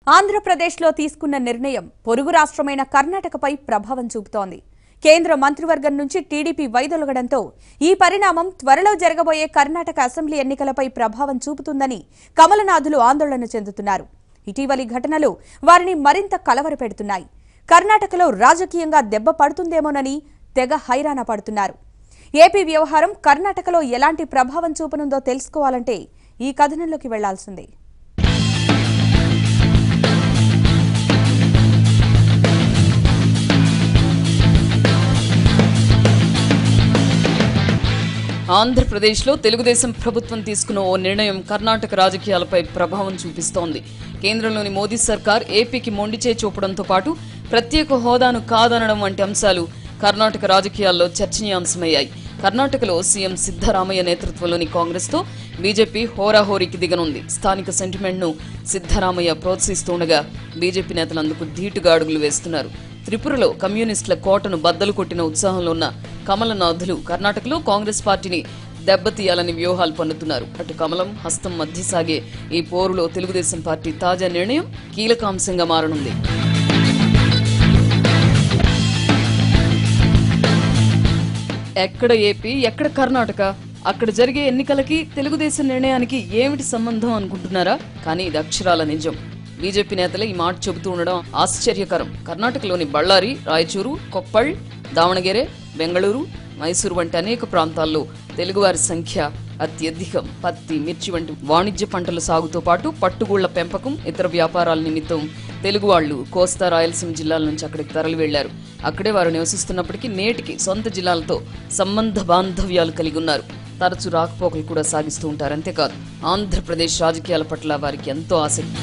ఆంధ్రప్రదేశ్లో తీసుకున్న నిర్ణయం పొరుగు రాష్ట్రమైన కర్ణాటకపై ప్రభావం చూపుతోంది కేంద్ర మంత్రివర్గం నుంచి టీడీపీ వైదొలగడంతో ఈ పరిణామం త్వరలో జరగబోయే కర్ణాటక అసెంబ్లీ ఎన్నికలపై ప్రభావం చూపుతుందని కమలనాథులు ఆందోళన చెందుతున్నారు ఇటీవలి ఘటనలు వారిని మరింత కలవరపెడుతున్నాయి కర్ణాటకలో రాజకీయంగా దెబ్బ పడుతుందేమోనని తెగ హైరాణ పడుతున్నారు ఏపీ వ్యవహారం కర్ణాటకలో ఎలాంటి ప్రభావం చూపనుందో తెలుసుకోవాలంటే ఈ కథనంలోకి వెళ్లాల్సిందే ఆంధ్రప్రదేశ్లో తెలుగుదేశం ప్రభుత్వం తీసుకున్న ఓ నిర్ణయం కర్ణాటక రాజకీయాలపై ప్రభావం చూపిస్తోంది కేంద్రంలోని మోదీ సర్కార్ ఏపీకి మొండిచే చూపడంతో పాటు ప్రత్యేక హోదాను కాదనడం వంటి అంశాలు కర్ణాటక రాజకీయాల్లో చర్చనీయాంశమయ్యాయి కర్ణాటకలో సీఎం సిద్ధరామయ్య నేతృత్వంలోని కాంగ్రెస్ తో బీజేపీ హోరాహోరీకి దిగనుంది స్థానిక సెంటిమెంట్ ను సిద్ధరామయ్య ప్రోత్సహిస్తుండగా బీజేపీ నేతలు అందుకు ధీటుగా అడుగులు వేస్తున్నారు త్రిపురలో కమ్యూనిస్టుల కోటను బద్దలు కొట్టిన ఉత్సాహంలో ఉన్న కమలనాథులు కర్ణాటకలో కాంగ్రెస్ పార్టీని దెబ్బతీయాలని వ్యూహాలు పన్నుతున్నారు అటు కమలం హస్తం మధ్య సాగే ఈ పోరులో తెలుగుదేశం పార్టీ తాజా నిర్ణయం కీలకాంశంగా మారనుంది ఎక్కడ ఏపీ ఎక్కడ కర్ణాటక అక్కడ జరిగే ఎన్నికలకి తెలుగుదేశం నిర్ణయానికి ఏమిటి సంబంధం అనుకుంటున్నారా కానీ ఇది అక్షరాల నిజం బీజేపీ నేతలే ఈ మాట చెబుతూ ఉండడం ఆశ్చర్యకరం కర్ణాటకలోని బళ్ళారి రాయచూరు కొప్పళ్ దావణగెరే బెంగళూరు మైసూరు వంటి అనేక ప్రాంతాల్లో తెలుగువారి సంఖ్య అత్యధికం పత్తి మిర్చి వంటి వాణిజ్య పంటల సాగుతో పాటు పట్టుగూళ్ల పెంపకం ఇతర వ్యాపారాల నిమిత్తం తెలుగు వాళ్ళు కోస్తా రాయలసీమ జిల్లాల నుంచి అక్కడికి తరలి వెళ్లారు అక్కడే వారు నివసిస్తున్నప్పటికీ నేటికి సొంత జిల్లాలతో సంబంధ బాంధవ్యాలు కలిగి ఉన్నారు తరచు రాకపోకలు కూడా సాగిస్తూ ఉంటారు అంతేకాదు ఆంధ్రప్రదేశ్ రాజకీయాల పట్ల వారికి ఎంతో ఆసక్తి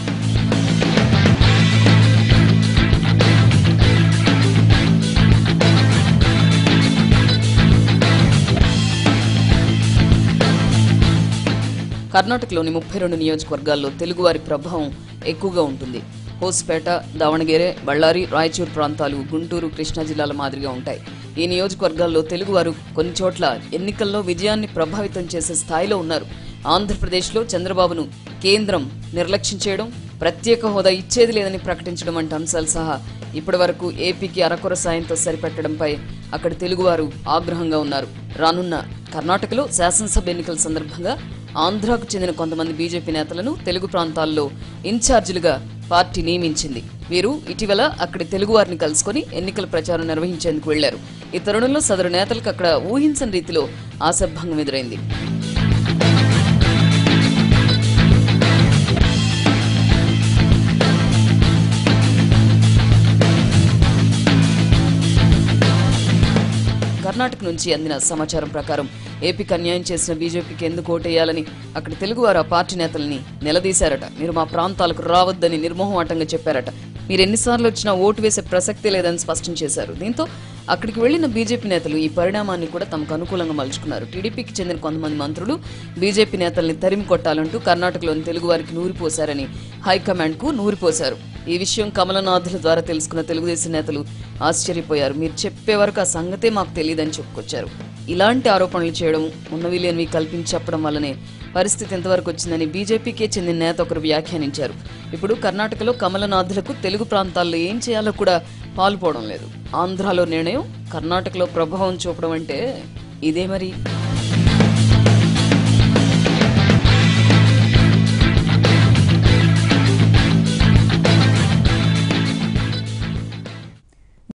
కర్ణాటకలోని ముప్పై రెండు నియోజకవర్గాల్లో తెలుగువారి ప్రభావం ఎక్కువగా ఉంటుంది హోస్పేట దావణగెరే బళ్ళారి రాయచూరు ప్రాంతాలు గుంటూరు కృష్ణా జిల్లాల మాదిరిగా ఉంటాయి ఈ నియోజకవర్గాల్లో తెలుగువారు కొన్ని చోట్ల ఎన్నికల్లో విజయాన్ని ప్రభావితం చేసే స్థాయిలో ఉన్నారు ఆంధ్రప్రదేశ్లో చంద్రబాబును కేంద్రం నిర్లక్ష్యం చేయడం ప్రత్యేక హోదా ఇచ్చేది లేదని ప్రకటించడం వంటి అంశాలు సహా ఇప్పటి వరకు ఏపీకి అరకొర సాయంతో సరిపెట్టడంపై అక్కడ తెలుగువారు ఆగ్రహంగా ఉన్నారు రానున్న కర్ణాటకలో శాసనసభ ఎన్నికల సందర్భంగా ఆంధ్రాకు చెందిన కొంతమంది బీజేపీ నేతలను తెలుగు ప్రాంతాల్లో ఇన్ఛార్జీలుగా పార్టీ నియమించింది వీరు ఇటీవల అక్కడి తెలుగువారిని కలుసుకొని ఎన్నికల ప్రచారం నిర్వహించేందుకు వెళ్లారు ఈ తరుణంలో సదరు నేతలకు అక్కడ ఊహించని రీతిలో ఆశాభంగం ఎదురైంది కర్ణాటక నుంచి అందిన సమాచారం ప్రకారం ఏపీకి అన్యాయం చేసిన బీజేపీకి ఎందుకు ఓటేయాలని అక్కడ తెలుగువారు ఆ పార్టీ నేతల్ని నిలదీశారట మీరు మా ప్రాంతాలకు రావద్దని నిర్మోహమాటంగా చెప్పారట మీరు ఎన్నిసార్లు వచ్చినా ఓటు వేసే ప్రసక్తే లేదని స్పష్టం చేశారు దీంతో అక్కడికి వెళ్లిన బీజేపీ నేతలు ఈ పరిణామాన్ని కూడా తమకు అనుకూలంగా మలుచుకున్నారు టీడీపీకి చెందిన కొంతమంది మంత్రులు బీజేపీ నేతల్ని తరిమి కొట్టాలంటూ కర్ణాటకలోని తెలుగువారికి నూరిపోశారని హైకమాండ్ కు నూరిపోశారు ఈ విషయం కమలనాథుల ద్వారా తెలుసుకున్న తెలుగుదేశం నేతలు ఆశ్చర్యపోయారు మీరు చెప్పే వరకు ఆ సంగతే మాకు తెలియదని చెప్పుకొచ్చారు ఇలాంటి ఆరోపణలు చేయడం ఉన్నవి లేనివి కల్పించి చెప్పడం వల్లనే పరిస్థితి ఎంతవరకు వచ్చిందని బీజేపీకే చెందిన నేత ఒకరు వ్యాఖ్యానించారు ఇప్పుడు కర్ణాటకలో కమలనాథులకు తెలుగు ప్రాంతాల్లో ఏం చేయాలో కూడా పాల్పోవడం లేదు ఆంధ్రాలో నిర్ణయం కర్ణాటకలో ప్రభావం చూపడం అంటే ఇదే మరి